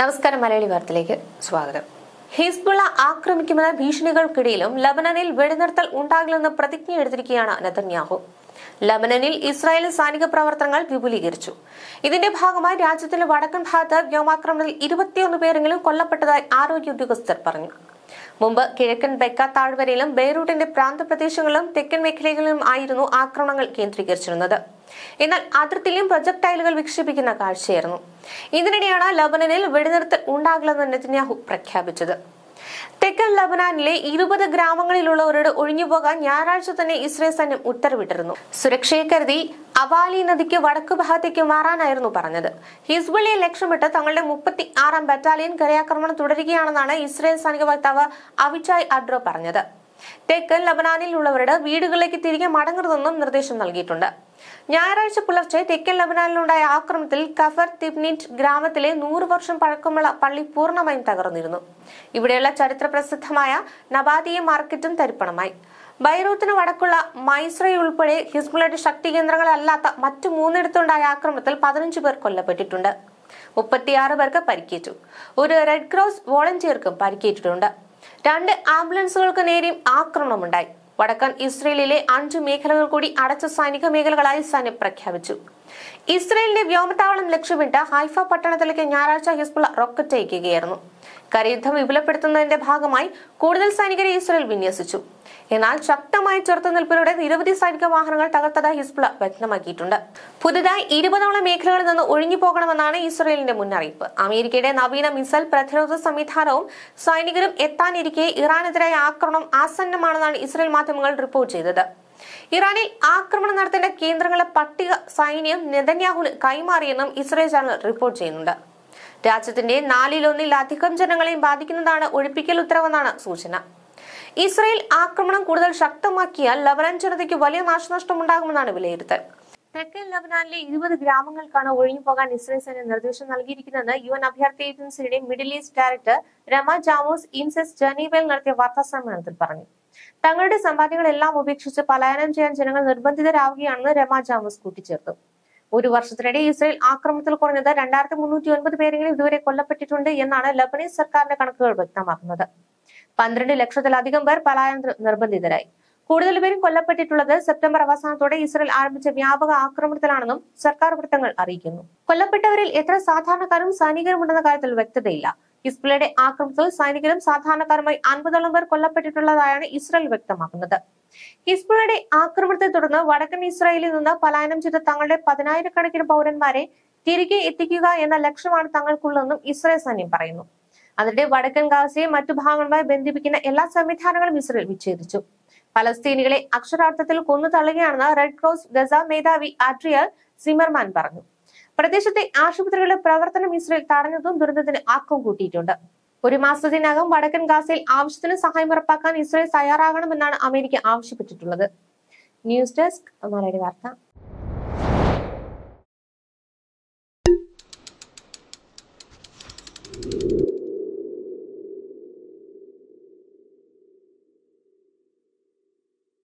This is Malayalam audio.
നമസ്കാരം മലയാളി വാർത്തയിലേക്ക് സ്വാഗതം ഹിസ്ബുള്ള ആക്രമിക്കുമെന്ന ഭീഷണികൾക്കിടയിലും ലബനനിൽ വെടിനിർത്തൽ ഉണ്ടാകില്ലെന്ന് പ്രതിജ്ഞ എടുത്തിരിക്കുകയാണ് നെതന്യാഹു ലബനനിൽ ഇസ്രായേൽ സൈനിക പ്രവർത്തനങ്ങൾ വിപുലീകരിച്ചു ഇതിന്റെ ഭാഗമായി രാജ്യത്തിന്റെ വടക്കൻ ഭാഗത്ത് വ്യോമാക്രമണത്തിൽ ഇരുപത്തിയൊന്ന് പേരെങ്കിലും കൊല്ലപ്പെട്ടതായി ആരോഗ്യ ഉദ്യോഗസ്ഥർ പറഞ്ഞു മുമ്പ് കിഴക്കൻ ബെക്ക താഴ്വരയിലും ബെയ്റൂട്ടിന്റെ പ്രാന്തപ്രദേശങ്ങളിലും തെക്കൻ മേഖലകളിലും ആയിരുന്നു ആക്രമണങ്ങൾ കേന്ദ്രീകരിച്ചിരുന്നത് എന്നാൽ അതിർത്തിയിലും പ്രൊജക്ടൈലുകൾ വിക്ഷേപിക്കുന്ന കാഴ്ചയായിരുന്നു ഇതിനിടെയാണ് ലബനനിൽ വെടിനിർത്തൽ ഉണ്ടാകില്ലെന്ന് നെതന്യാഹു പ്രഖ്യാപിച്ചത് തെക്കൻ ലബനാനിലെ ഇരുപത് ഗ്രാമങ്ങളിലുള്ളവരോട് ഒഴിഞ്ഞുപോകാൻ ഞായറാഴ്ച തന്നെ ഇസ്രയേൽ സൈന്യം ഉത്തരവിട്ടിരുന്നു സുരക്ഷയെ കരുതി അവാലി നദിക്ക് വടക്കു ഭാഗത്തേക്ക് മാറാനായിരുന്നു പറഞ്ഞത് ഹിസ്ബുള്ളിയെ ലക്ഷ്യമിട്ട് തങ്ങളുടെ മുപ്പത്തി ആറാം ബറ്റാലിയൻ കരയാക്രമണം തുടരുകയാണെന്നാണ് ഇസ്രയേൽ സൈനിക വക്താവ് അവിചായ് അഡ്രോ പറഞ്ഞത് തെക്കൻ ലബനാനിലുള്ളവരുടെ വീടുകളിലേക്ക് തിരികെ മടങ്ങരുതെന്നും നിർദ്ദേശം നൽകിയിട്ടുണ്ട് ഞായറാഴ്ച പുലർച്ചെ തെക്കൻ ലബനാനിലുണ്ടായ ആക്രമണത്തിൽ കഫർ തിബ്നിറ്റ് ഗ്രാമത്തിലെ നൂറ് വർഷം പഴക്കമുള്ള പള്ളി പൂർണ്ണമായും തകർന്നിരുന്നു ഇവിടെയുള്ള ചരിത്ര പ്രസിദ്ധമായ നബാദിയ മാർക്കറ്റും തരിപ്പണമായി ബൈറൂത്തിന് വടക്കുള്ള മൈസ്രൈ ഉൾപ്പെടെ ഹിസ്ബുള്ളയുടെ ശക്തി കേന്ദ്രങ്ങളല്ലാത്ത മറ്റു മൂന്നിടത്തുണ്ടായ ആക്രമണത്തിൽ പതിനഞ്ച് പേർ കൊല്ലപ്പെട്ടിട്ടുണ്ട് മുപ്പത്തിയാറ് പേർക്ക് പരിക്കേറ്റു ഒരു റെഡ് ക്രോസ് വോളണ്ടിയർക്കും പരിക്കേറ്റിട്ടുണ്ട് രണ്ട് ആംബുലൻസുകൾക്ക് നേരെയും ആക്രമണമുണ്ടായി വടക്കൻ ഇസ്രയേലിലെ അഞ്ചു മേഖലകൾ കൂടി അടച്ച സൈനിക മേഖലകളായി സൈന്യം പ്രഖ്യാപിച്ചു ഇസ്രയേലിന്റെ വ്യോമതാവളം ലക്ഷ്യമിട്ട് ഹൈഫ പട്ടണത്തിലേക്ക് ഞായറാഴ്ച ഹിസ്ബുള്ള റോക്കറ്റ് അയക്കുകയായിരുന്നു കരയുദ്ധം വിപുലപ്പെടുത്തുന്നതിന്റെ ഭാഗമായി കൂടുതൽ സൈനികരെ ഇസ്രയേൽ വിന്യസിച്ചു എന്നാൽ ശക്തമായ ചെറുത്തുനിൽപ്പിലൂടെ നിരവധി സൈനിക വാഹനങ്ങൾ തകർത്തതായി ഹിസ്ബുള്ള വ്യക്തമാക്കിയിട്ടുണ്ട് പുതുതായി ഇരുപതോളം മേഖലകളിൽ നിന്ന് ഒഴിഞ്ഞു പോകണമെന്നാണ് ഇസ്രയേലിന്റെ മുന്നറിയിപ്പ് അമേരിക്കയുടെ നവീന മിസൈൽ പ്രതിരോധ സംവിധാനവും സൈനികരും എത്താനിരിക്കെ ഇറാനെതിരായ ആക്രമണം ആസന്നമാണെന്നാണ് ഇസ്രയേൽ മാധ്യമങ്ങൾ റിപ്പോർട്ട് ചെയ്തത് ഇറാനിൽ ആക്രമണം നടത്തേണ്ട കേന്ദ്രങ്ങളെ പട്ടിക സൈന്യം നെതന്യാഹുവിന് കൈമാറിയെന്നും ഇസ്രയേൽ ചാനൽ റിപ്പോർട്ട് ചെയ്യുന്നുണ്ട് രാജ്യത്തിന്റെ നാലിലൊന്നിലധികം ജനങ്ങളെയും ബാധിക്കുന്നതാണ് ഒഴിപ്പിക്കൽ ഉത്തരവെന്നാണ് സൂചന ഇസ്രയേൽ ആക്രമണം കൂടുതൽ ശക്തമാക്കിയാൽ ലബനാൻ ജനതയ്ക്ക് വലിയ നാശനഷ്ടം ഉണ്ടാകുമെന്നാണ് വിലയിരുത്തൽ തെക്കൻ ലബനാനിലെ ഇരുപത് ഗ്രാമങ്ങൾക്കാണ് ഒഴിഞ്ഞു പോകാൻ ഇസ്രയേൽ സൈന്യം നിർദ്ദേശം നൽകിയിരിക്കുന്നതെന്ന് യു എൻ അഭയാർത്ഥി ഏജൻസിയുടെ Middle East director Rema Jamous Imseis ജനീവയിൽ നടത്തിയ വാർത്താ സമ്മേളനത്തിൽ പറഞ്ഞു തങ്ങളുടെ സമ്പാദ്യങ്ങളെല്ലാം ഉപേക്ഷിച്ച് പലായനം ചെയ്യാൻ ജനങ്ങൾ നിർബന്ധിതരാവുകയാണെന്ന് രമ ജാമോസ് കൂട്ടിച്ചേർത്തു ഒരു വർഷത്തിനിടെ ഇസ്രയേൽ ആക്രമണത്തിൽ കുറഞ്ഞത് രണ്ടായിരത്തി മുന്നൂറ്റി ഒൻപത് പേരെങ്കിലും ഇതുവരെ കൊല്ലപ്പെട്ടിട്ടുണ്ട് എന്നാണ് ലബനീസ് സർക്കാരിന്റെ കണക്കുകൾ വ്യക്തമാക്കുന്നത് പന്ത്രണ്ട് ലക്ഷത്തിലധികം പേർ പലായനത്തിന് നിർബന്ധിതരായി കൂടുതൽ പേരും കൊല്ലപ്പെട്ടിട്ടുള്ളത് സെപ്റ്റംബർ അവസാനത്തോടെ ഇസ്രയേൽ ആരംഭിച്ച വ്യാപക ആക്രമണത്തിലാണെന്നും സർക്കാർ വൃത്തങ്ങൾ അറിയിക്കുന്നു കൊല്ലപ്പെട്ടവരിൽ എത്ര സാധാരണക്കാരും സൈനികരുമുണ്ടെന്ന കാര്യത്തിൽ വ്യക്തതയില്ല ഹിസ്ബുള്ളയുടെ ആക്രമണത്തിൽ സൈനികരും സാധാരണക്കാരുമായി അൻപതോളം പേർ കൊല്ലപ്പെട്ടിട്ടുള്ളതായാണ് ഇസ്രയേൽ വ്യക്തമാക്കുന്നത് ഹിസ്ബുള്ളയുടെ ആക്രമണത്തെ തുടർന്ന് വടക്കൻ ഇസ്രായേലിൽ നിന്ന് പലായനം ചെയ്ത തങ്ങളുടെ പതിനായിരക്കണക്കിന് പൗരന്മാരെ തിരികെ എത്തിക്കുക എന്ന ലക്ഷ്യമാണ് തങ്ങൾക്കുള്ളതെന്നും ഇസ്രായേൽ സൈന്യം പറയുന്നു അതിന്റെ വടക്കൻ ഗാസയെ മറ്റു ഭാഗങ്ങളുമായി ബന്ധിപ്പിക്കുന്ന എല്ലാ സംവിധാനങ്ങളും ഇസ്രയേൽ വിച്ഛേദിച്ചു പലസ്തീനികളെ അക്ഷരാർത്ഥത്തിൽ കൊന്നു തള്ളുകയാണെന്ന് റെഡ് ക്രോസ് ഗസ മേധാവി ആഡ്രിയൽ സിമർമാൻ പറഞ്ഞു പ്രദേശത്തെ ആശുപത്രികളുടെ പ്രവർത്തനം ഇസ്രയേൽ തടഞ്ഞതും ദുരന്തത്തിന് ആക്കം കൂട്ടിയിട്ടുണ്ട് ഒരു മാസത്തിനകം വടക്കൻ ഗാസയിൽ ആവശ്യത്തിന് സഹായം ഉറപ്പാക്കാൻ ഇസ്രയേൽ തയ്യാറാകണമെന്നാണ് അമേരിക്ക ആവശ്യപ്പെട്ടിട്ടുള്ളത് ന്യൂസ് ഡെസ്ക് മലയാളി വാർത്ത